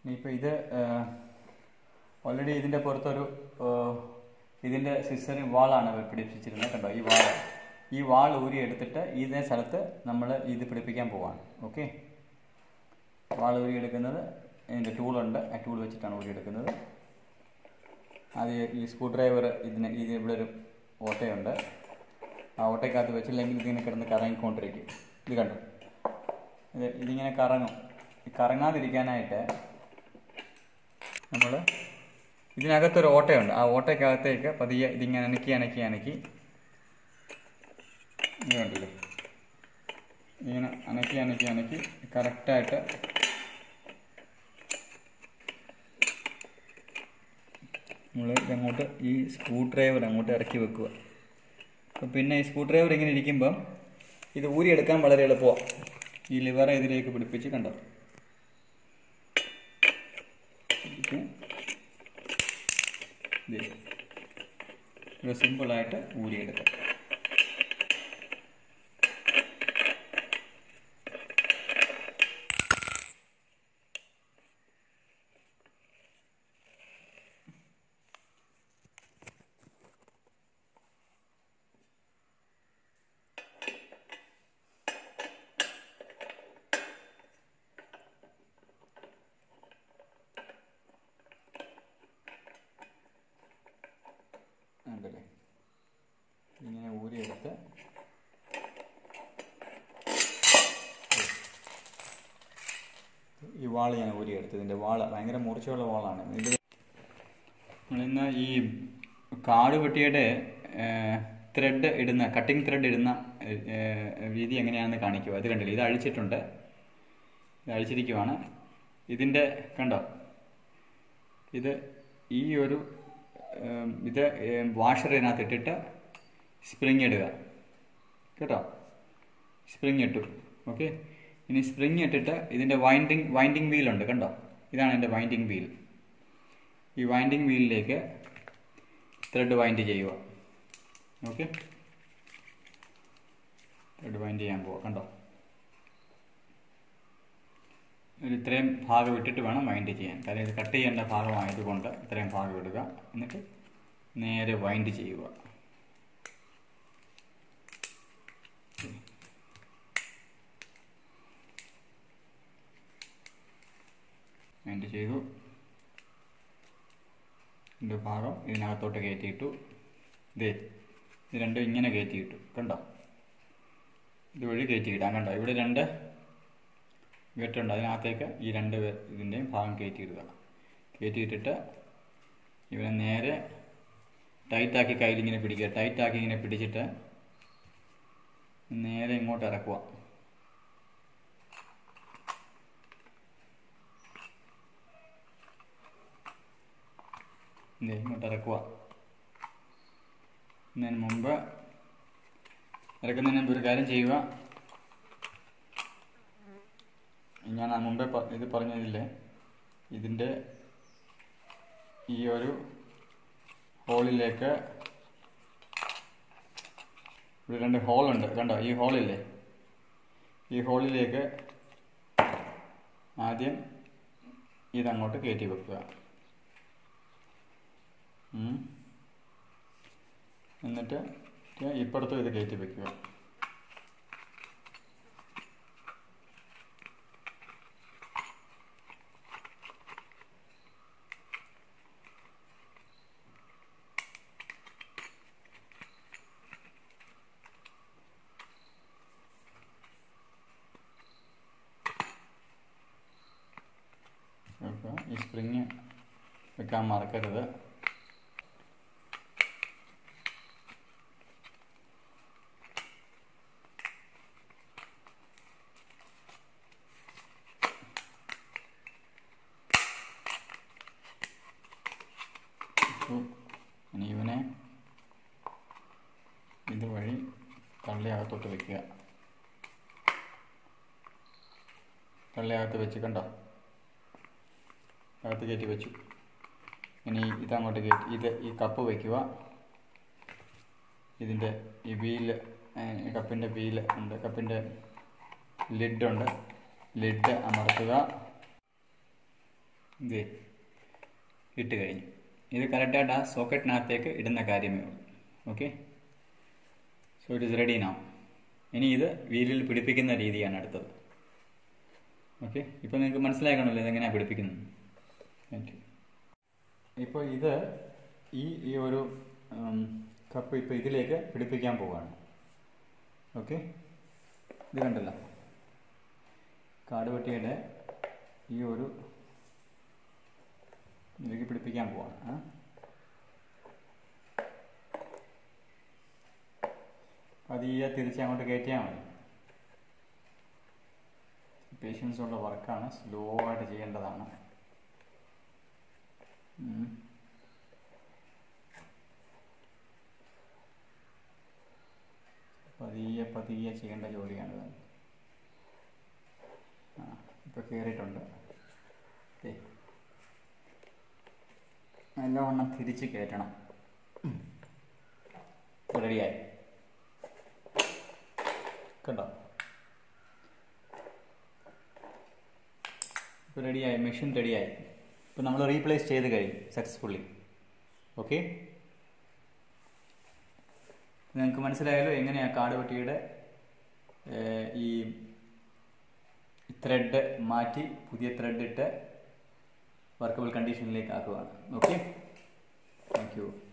ഇനിയിപ്പോൾ ഇത് ഓൾറെഡി ഇതിൻ്റെ പുറത്തൊരു ഏഹ്, ഇതിൻ്റെ സിസ്റ്ററിൻ വാളാണ് പിടിപ്പിച്ചിരുന്നത് കണ്ടോ ഈ വാൾ ഈ വാൾ ഊരി എടുത്തിട്ട് ഇതേ സ്ഥലത്ത് നമ്മൾ ഇത് പിടിപ്പിക്കാൻ പോവാണ് ഓക്കെ വാൾ ഊരി എടുക്കുന്നത് ഇതിൻ്റെ ടൂളുണ്ട് ആ ടൂൾ വെച്ചിട്ടാണ് ഊരി എടുക്കുന്നത് അത് ഈ സ്ക്രൂ ഡ്രൈവർ ഇതിന് ഇത് ഇവിടെ ഒരു ഓട്ടയുണ്ട് ആ ഓട്ടയ്ക്കകത്ത് വെച്ചില്ലെങ്കിൽ ഇതിങ്ങനെ കിടന്ന് കറങ്ങിക്കൊണ്ടിരിക്കും ഇത് കണ്ടോ ഇത് ഇതിങ്ങനെ കറങ്ങും ഈ കറങ്ങാതിരിക്കാനായിട്ട് നമ്മൾ ഇതിനകത്തൊരു ഓട്ടയുണ്ട് ആ ഓട്ടയ്ക്കകത്തേക്ക് പതിയെ ഇതിങ്ങനെ അനക്കി അനക്കി അനക്കി ഇത് കണ്ടില്ലേ ഇങ്ങനെ അനക്കി അനക്കി അനക്കി കറക്റ്റായിട്ട് നമ്മൾ ഇതങ്ങോട്ട് ഈ സ്ക്രൂ ഡ്രൈവർ അങ്ങോട്ട് ഇറക്കി വെക്കുക അപ്പോൾ പിന്നെ ഈ സ്ക്രൂ ഡ്രൈവർ ഇങ്ങനെ ഇരിക്കുമ്പം ഇത് ഊരിയെടുക്കാൻ വളരെ എളുപ്പമാണ് ഈ ലിവർ ഇതിലേക്ക് പിടിപ്പിച്ച് കണ്ടോ ഇത് ദേ. ഇത് സിമ്പിളായിട്ട് ഊരിയെടുക്കാം ഉണ്ടല്ലേ ഇങ്ങനെ ഊരിയെടുത്ത് ഈ വാള് ഞാൻ ഊരിയെടുത്ത് ഇതിൻ്റെ വാള് ഭയങ്കര മൂർച്ചയുള്ള വാളാണ് ഇത് നമ്മളിന്ന് ഈ കാട് വെട്ടിയുടെ ത്രെഡ് ഇടുന്ന കട്ടിംഗ് ത്രെഡ് ഇടുന്ന ഏഹ്, രീതി എങ്ങനെയാണെന്ന് കാണിക്കുക ഇത് കണ്ടില്ലേ ഇത് അഴിച്ചിട്ടുണ്ട് ഇത് അഴിച്ചിരിക്കുവാണ് ഇതിൻ്റെ കണ്ടോ ഇത് ഈ ഒരു ഏം, ഇത് വാഷർ ഇതിനകത്ത് ഇട്ടിട്ട് സ്പ്രിങ് ഇടുക കേട്ടോ സ്പ്രിങ് ഇട്ടു ഓക്കെ ഇനി സ്പ്രിങ് ഇട്ടിട്ട് ഇതിൻ്റെ വൈൻഡിങ് വൈൻഡിങ് വീലുണ്ട് കണ്ടോ ഇതാണ് എൻ്റെ വൈൻഡിങ് വീൽ ഈ വൈൻഡിങ് വീലിലേക്ക് ത്രെഡ് വൈൻഡ് ചെയ്യുക ഓക്കെ ത്രെഡ് വൈൻഡ് ചെയ്യാൻ പോവാം കണ്ടോ ഒരു ഇത്രയും ഭാഗം ഇട്ടിട്ട് വേണം വൈൻഡ് ചെയ്യാൻ കാര്യം ഇത് കട്ട് ചെയ്യേണ്ട ഭാഗമായതുകൊണ്ട് ഇത്രയും ഭാഗം ഇടുക എന്നിട്ട് നേരെ വൈൻഡ് ചെയ്യുക വൈൻഡ് ചെയ്തു ഇതിൻ്റെ ഭാഗം ഇതിനകത്തോട്ട് കയറ്റിയിട്ടു ഇതേ ഇത് രണ്ടും ഇങ്ങനെ കയറ്റിയിട്ടു കണ്ടോ ഇതുവഴി കയറ്റിയിടാം കണ്ടോ ഇവിടെ രണ്ട് വെട്ടുണ്ട് അതിനകത്തേക്ക് ഈ രണ്ട് പേ- ഇതിൻ്റെയും ഭാഗം കയറ്റിയിടുക കയറ്റിയിട്ടിട്ട് ഇവനെ നേരെ ടൈറ്റാക്കി കയ്യിലിങ്ങനെ പിടിക്കുക ടൈറ്റാക്കി ഇങ്ങനെ പിടിച്ചിട്ട് നേരെ ഇങ്ങോട്ട് ഇറക്കുക ദേ ഇങ്ങോട്ട് ഇറക്കുക ഇതിന് മുമ്പ് ഇറക്കുന്നതിന് മുമ്പ് ഒരു കാര്യം ചെയ്യുക ഞാൻ ആ മുമ്പേ പ- ഇത് പറഞ്ഞതില്ലേ ഇതിൻ്റെ ഈ ഒരു ഹോളിലേക്ക് ഇവിടെ രണ്ട് ഹോളുണ്ട് കണ്ടോ ഈ ഹോളില്ലേ ഈ ഹോളിലേക്ക് ആദ്യം ഇതങ്ങോട്ട് കയറ്റി വെക്കുക ഉം. എന്നിട്ട് ഇപ്പുറത്തും ഇത് കയറ്റി വെക്കുക വെക്കുക ഈ സ്പ്രിങ് വെക്കാൻ മറക്കരുത് ഇട്ടു. ഇനി ഇവനെ ഇതുവഴി തള്ളി അകത്തോട്ട് വെക്കുക തള്ളി അകത്ത് വെച്ച് കണ്ടോ അകത്ത് കയറ്റി വെച്ചു ഇനി ഇതങ്ങോട്ട് കയറ്റി ഇത് ഈ കപ്പ് വയ്ക്കുക ഇതിൻ്റെ ഈ വീല് കപ്പിൻ്റെ വീല് ഉണ്ട് കപ്പിൻ്റെ ലിഡുണ്ട് ലിഡ് അമർത്തുക ഇത് ഇട്ട് കഴിഞ്ഞു ഇത് കറക്റ്റായിട്ട് ആ സോക്കറ്റിനകത്തേക്ക് ഇടുന്ന കാര്യമേ ഉള്ളൂ okay so it is ready നാം ഇനി ഇത് വീലിൽ പിടിപ്പിക്കുന്ന രീതിയാണ് അടുത്തത് ഓക്കെ ഇപ്പോൾ നിങ്ങൾക്ക് മനസ്സിലാക്കണമല്ലോ ഇതെങ്ങനെയാണ് പിടിപ്പിക്കുന്നത് താങ്ക് യു ഇപ്പോൾ ഇത് ഈ ഈ ഒരു കപ്പ് ഇപ്പോൾ ഇതിലേക്ക് പിടിപ്പിക്കാൻ പോവുകയാണ് ഓക്കെ ഇത് കണ്ടല്ലോ കാടുവെട്ടിയുടെ ഈ ഒരു ഇതിലേക്ക് പിടിപ്പിക്കാൻ പോവാണ് ആ പതിയെ തിരിച്ച് അങ്ങോട്ട് കയറ്റിയാൽ മതി പേഷ്യൻസ് ഉള്ള വർക്കാണ് സ്ലോ ആയിട്ട് ചെയ്യേണ്ടതാണ് ഉം. പതിയെ പതിയെ ചെയ്യേണ്ട ജോലിയാണിത് ആ ഇപ്പോൾ കയറിയിട്ടുണ്ട് ദേ. നല്ലവണ്ണം തിരിച്ച് കയറ്റണം ഇപ്പോൾ റെഡിയായി കണ്ടോ ഇപ്പോൾ റെഡിയായി മെഷീൻ റെഡിയായി ഇപ്പോൾ നമ്മൾ റീപ്ലേസ് ചെയ്ത് കഴിഞ്ഞു സക്സസ്ഫുള്ളി ഓക്കെ നിങ്ങൾക്ക് മനസ്സിലായല്ലോ എങ്ങനെയാണ് കാടുപട്ടിയുടെ ഈ ത്രെഡ് മാറ്റി പുതിയ ത്രെഡ് ഇട്ട് വർക്കബിൾ കണ്ടീഷനിലേക്ക് ആക്കുകയാണ് ഓക്കെ താങ്ക് യു